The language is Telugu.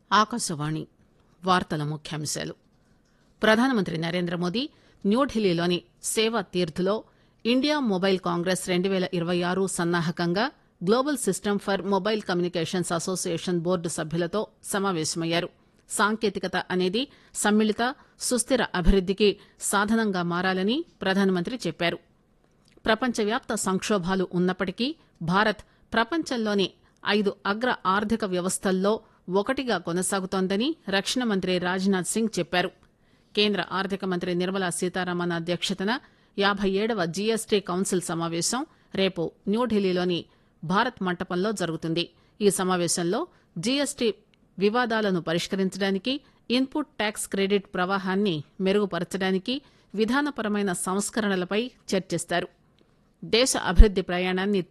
ఆకాశవాణి వార్తల ముఖ్యాంశాలు ప్రధానమంత్రి నరేంద్ర మోదీ న్యూఢిల్లీలోని సేవా తీర్థ్లో ఇండియా మొబైల్ కాంగ్రెస్ రెండు పేల ఇరవై ఆరు సన్నాహకంగా global system for mobile communications association board సభ్యులతో సమావేశమయ్యారు సాంకేతికత అనేది సమ్మిళిత సుస్థిర అభివృద్దికి సాధనంగా మారాలని ప్రధానమంత్రి చెప్పారు ప్రపంచవ్యాప్త సంకోభాలు ఉన్నప్పటికీ భారత్ ప్రపంచంలోని ఐదు అగ్ర ఆర్థిక వ్యవస్థల్లో ఒకటిగా కొనసాగుతోందని రక్షణ మంత్రి రాజ్నాథ్ సింగ్ చెప్పారు కేంద్ర ఆర్థిక మంత్రి నిర్మలా సీతారామన్ అధ్యక్షతన యాబై ఏడవ జీఎస్టీ కౌన్సిల్ సమావేశం రేపు న్యూఢిల్లీలోని భారత్ మంటపంలో జరుగుతుంది ఈ సమావేశంలో జీఎస్టీ వివాదాలను పరిష్కరించడానికి ఇన్పుట్ ట్యాక్స్ క్రెడిట్ ప్రవాహాన్ని మెరుగుపరచడానికి విధానపరమైన సంస్కరణలపై చర్చిస్తారు దేశ అభివృద్ది ప్రయాణాన్ని